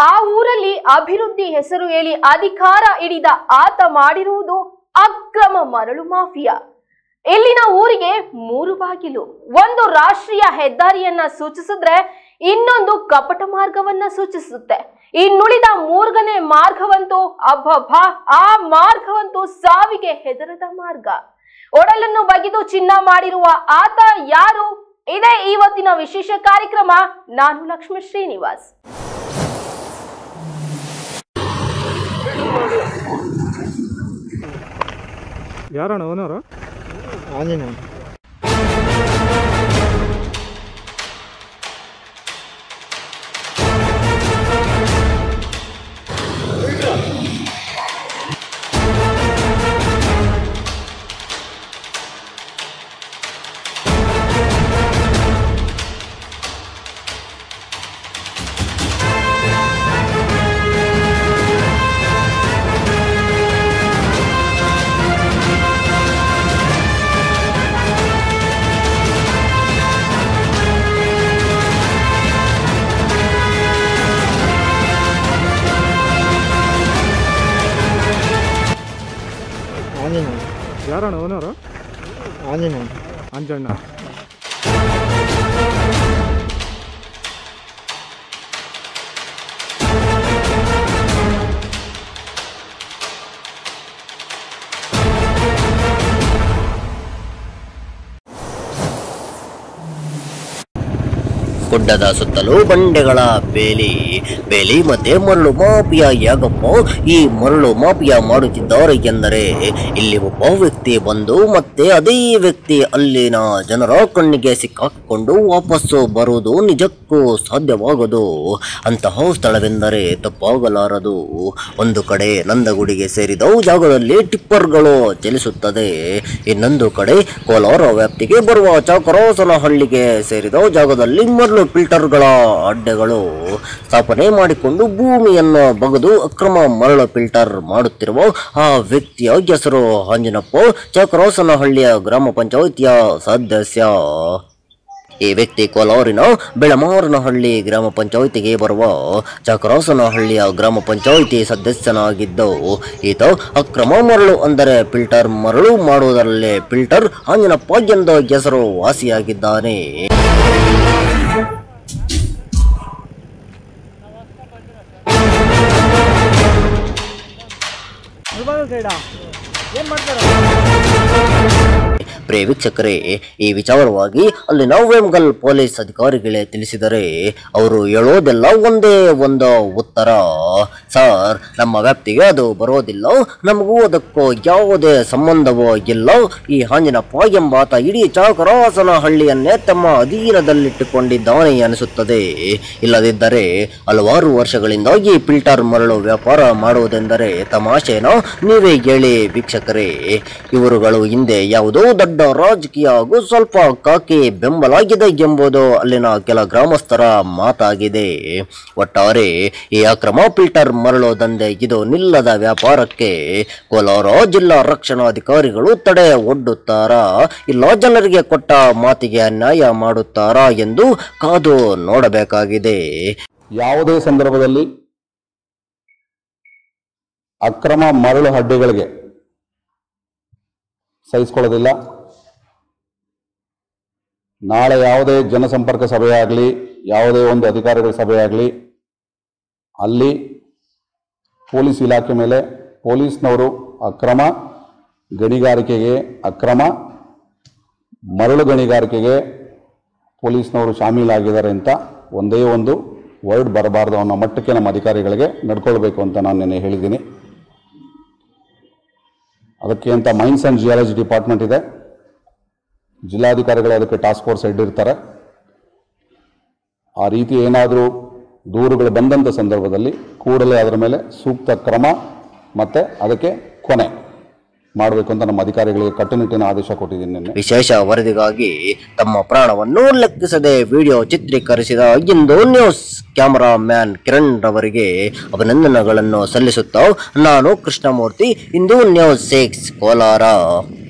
ಆ ಊರಲ್ಲಿ ಅಭಿವೃದ್ಧಿ ಹೆಸರು ಹೇಳಿ ಅಧಿಕಾರ ಹಿಡಿದ ಆತ ಮಾಡಿರುವುದು ಅಕ್ರಮ ಮರಳು ಮಾಫಿಯಾ ಇಲ್ಲಿನ ಊರಿಗೆ ಮೂರು ಬಾಗಿಲು ಒಂದು ರಾಷ್ಟ್ರೀಯ ಹೆದ್ದಾರಿಯನ್ನ ಸೂಚಿಸಿದ್ರೆ ಇನ್ನೊಂದು ಕಪಟ ಮಾರ್ಗವನ್ನ ಸೂಚಿಸುತ್ತೆ ಇನ್ನುಳಿದ ಮೂರ್ಗನೇ ಮಾರ್ಗವಂತೂ ಅಬ್ಬಬ್ಬಾ ಆ ಮಾರ್ಗವಂತೂ ಸಾವಿಗೆ ಹೆದರದ ಮಾರ್ಗ ಒಡಲನ್ನು ಬಗೆದು ಚಿನ್ನ ಮಾಡಿರುವ ಆತ ಯಾರು ಇದೇ ಇವತ್ತಿನ ವಿಶೇಷ ಕಾರ್ಯಕ್ರಮ ನಾನು ಲಕ್ಷ್ಮೀ ಶ್ರೀನಿವಾಸ್ ಯಾರಣ್ಣ ಓನರು ಆಂಜನೇಯ ಆಂಜನೇಯ ಯಾರಣ್ಣ ಓನರು ಆಂಜನೇಯ ಅಂಜಣ್ಣ ಗುಡ್ಡದ ಸುತ್ತಲೂ ಬಂಡೆಗಳ ಬೇಲಿ ಬೇಲಿ ಮತ್ತೆ ಮರಳು ಮಾಫಿಯಾ ಯಾಗಪ್ಪ ಈ ಮರಳು ಮಾಫಿಯಾ ಮಾಡುತ್ತಿದ್ದಾರೆ ಎಂದರೆ ಇಲ್ಲಿ ಒಬ್ಬ ವ್ಯಕ್ತಿ ಬಂದು ಮತ್ತೆ ಅದೇ ವ್ಯಕ್ತಿ ಅಲ್ಲಿನ ಜನರ ಕಣ್ಣಿಗೆ ಸಿಕ್ಕಾಕಿಕೊಂಡು ವಾಪಸ್ಸು ಬರುವುದು ನಿಜಕ್ಕೂ ಸಾಧ್ಯವಾಗದು ಅಂತಹ ಸ್ಥಳವೆಂದರೆ ತಪ್ಪಾಗಲಾರದು ಒಂದು ಕಡೆ ನಂದಗುಡಿಗೆ ಸೇರಿದ ಜಾಗದಲ್ಲಿ ಟಿಪ್ಪರ್ಗಳು ಚಲಿಸುತ್ತದೆ ಇನ್ನೊಂದು ಕಡೆ ಕೋಲಾರ ವ್ಯಾಪ್ತಿಗೆ ಬರುವ ಚಾಕರಾಸನಹಳ್ಳಿಗೆ ಸೇರಿದ ಜಾಗದಲ್ಲಿ ಮರಳು ಫಿಲ್ಟರ್ಗಳ ಅಡ್ಡೆಗಳು ಸ್ಥಾಪನೆ ಮಾಡಿಕೊಂಡು ಭೂಮಿಯನ್ನು ಬಗೆದು ಅಕ್ರಮ ಮರಳು ಫಿಲ್ಟರ್ ಮಾಡುತ್ತಿರುವ ಆ ವ್ಯಕ್ತಿಯ ಹೆಸರು ಅಂಜನಪ್ಪ ಚಾಕರಾಸನಹಳ್ಳಿಯ ಗ್ರಾಮ ಪಂಚಾಯಿತಿಯ ಸದಸ್ಯ ಈ ವ್ಯಕ್ತಿ ಕೋಲಾರಿನ ಬೆಳಮಾರನಹಳ್ಳಿ ಗ್ರಾಮ ಪಂಚಾಯಿತಿಗೆ ಬರುವ ಚಕ್ರಾಸನಹಳ್ಳಿಯ ಗ್ರಾಮ ಪಂಚಾಯಿತಿ ಸದಸ್ಯನಾಗಿದ್ದು ಈತ ಅಕ್ರಮ ಮರಳು ಅಂದರೆ ಫಿಲ್ಟರ್ ಮರಳು ಮಾಡುವುದರಲ್ಲೇ ಫಿಲ್ಟರ್ ಆಂಜನಪ್ಪ ಎಂದ ಹೆಸರು ವಾಸಿಯಾಗಿದ್ದಾನೆ ಪ್ರಿಯ ವೀಕ್ಷಕರೇ ಈ ವಿಚಾರವಾಗಿ ಅಲ್ಲಿ ನವೆಂಗಲ್ ಪೊಲೀಸ್ ಅಧಿಕಾರಿಗಳೇ ತಿಳಿಸಿದರೆ ಅವರು ಹೇಳೋದೆಲ್ಲ ಒಂದೇ ಒಂದು ಉತ್ತರ ಸರ್ ನಮ್ಮ ವ್ಯಾಪ್ತಿಗೆ ಅದು ಬರೋದಿಲ್ಲ ನಮಗೂ ಅದಕ್ಕೂ ಯಾವುದೇ ಸಂಬಂಧವೂ ಇಲ್ಲ ಈ ಹಾಂಜನಪ್ಪ ಎಂಬಾತ ಇಡೀ ಚಾಕರಾಸನಹಳ್ಳಿಯನ್ನೇ ತಮ್ಮ ಅಧೀನದಲ್ಲಿಟ್ಟುಕೊಂಡಿದ್ದಾನೆ ಅನಿಸುತ್ತದೆ ಇಲ್ಲದಿದ್ದರೆ ಹಲವಾರು ವರ್ಷಗಳಿಂದ ಈ ಫಿಲ್ಟರ್ ಮರಳು ವ್ಯಾಪಾರ ಮಾಡುವುದೆಂದರೆ ತಮಾಷೆನೋ ನೀವೇ ಹೇಳಿ ವೀಕ್ಷಕರೇ ಇವರುಗಳು ಹಿಂದೆ ಯಾವುದೋ ದೊಡ್ಡ ರಾಜಕೀಯ ಹಾಗೂ ಸ್ವಲ್ಪ ಕಾಕಿ ಬೆಂಬಲಾಗಿದೆ ಎಂಬುದು ಅಲ್ಲಿನ ಕೆಲ ಗ್ರಾಮಸ್ಥರ ಮಾತಾಗಿದೆ ಒಟ್ಟಾರೆ ಈ ಅಕ್ರಮ ಫಿಲ್ಟರ್ ಮರಳು ದಂಧೆ ಇದು ನಿಲ್ಲದ ವ್ಯಾಪಾರಕ್ಕೆ ಕೋಲಾರ ಜಿಲ್ಲಾ ರಕ್ಷಣಾಧಿಕಾರಿಗಳು ತಡೆ ಒಡ್ಡುತ್ತಾರಾ ಇಲ್ಲ ಜನರಿಗೆ ಕೊಟ್ಟ ಮಾತಿಗೆ ನ್ಯಾಯ ಮಾಡುತ್ತಾರಾ ಎಂದು ಕಾದು ನೋಡಬೇಕಾಗಿದೆ ಯಾವುದೇ ಸಂದರ್ಭದಲ್ಲಿ ಅಕ್ರಮ ಮರಳು ಅಡ್ಡೆಗಳಿಗೆ ಸಹಿಸ್ಕೊಳ್ಳೋದಿಲ್ಲ ನಾಳೆ ಯಾವುದೇ ಜನಸಂಪರ್ಕ ಸಭೆಯಾಗಲಿ ಯಾವುದೇ ಒಂದು ಅಧಿಕಾರಿಗಳ ಸಭೆಯಾಗಲಿ ಅಲ್ಲಿ ಪೊಲೀಸ್ ಇಲಾಖೆ ಮೇಲೆ ಪೊಲೀಸ್ನವರು ಅಕ್ರಮ ಗಣಿಗಾರಿಕೆಗೆ ಅಕ್ರಮ ಮರಳು ಗಣಿಗಾರಿಕೆಗೆ ಪೊಲೀಸ್ನವರು ಶಾಮೀಲಾಗಿದ್ದಾರೆ ಅಂತ ಒಂದೇ ಒಂದು ವರ್ಡ್ ಬರಬಾರ್ದು ಅನ್ನೋ ಮಟ್ಟಕ್ಕೆ ನಮ್ಮ ಅಧಿಕಾರಿಗಳಿಗೆ ನಡ್ಕೊಳ್ಬೇಕು ಅಂತ ನಾನು ನಿನ್ನೆ ಹೇಳಿದ್ದೀನಿ ಅದಕ್ಕೆ ಅಂತ ಮೈನ್ಸ್ ಆ್ಯಂಡ್ ಜಿಯಾಲಜಿ ಡಿಪಾರ್ಟ್ಮೆಂಟ್ ಇದೆ ಜಿಲ್ಲಾಧಿಕಾರಿಗಳು ಅದಕ್ಕೆ ಟಾಸ್ಕ್ ಫೋರ್ಸ್ ಹೆಡ್ ಇರ್ತಾರೆ ಆ ರೀತಿ ಏನಾದರೂ ದೂರುಗಳು ಬಂದಂಥ ಸಂದರ್ಭದಲ್ಲಿ ಕೂಡಲೇ ಅದರ ಮೇಲೆ ಸೂಕ್ತ ಕ್ರಮ ಮತ್ತು ಅದಕ್ಕೆ ಕೊನೆ ಮಾಡಬೇಕು ಅಂತ ನಮ್ಮ ಅಧಿಕಾರಿಗಳಿಗೆ ಕಟ್ಟುನಿಟ್ಟಿನ ಆದೇಶ ಕೊಟ್ಟಿದ್ದೀನಿ ನಿನ್ನೆ ವಿಶೇಷ ವರದಿಗಾಗಿ ತಮ್ಮ ಪ್ರಾಣವನ್ನು ಲೆಕ್ಕಿಸದೆ ವಿಡಿಯೋ ಚಿತ್ರೀಕರಿಸಿದ ಇಂದು ನ್ಯೂಸ್ ಕ್ಯಾಮರಾ ಮ್ಯಾನ್ ಕಿರಣ್ ರವರಿಗೆ ಅಭಿನಂದನೆಗಳನ್ನು ಸಲ್ಲಿಸುತ್ತಾ ನಾನು ಕೃಷ್ಣಮೂರ್ತಿ ಇಂದು ನ್ಯೂಸ್ ಸಿಕ್ಸ್ ಕೋಲಾರ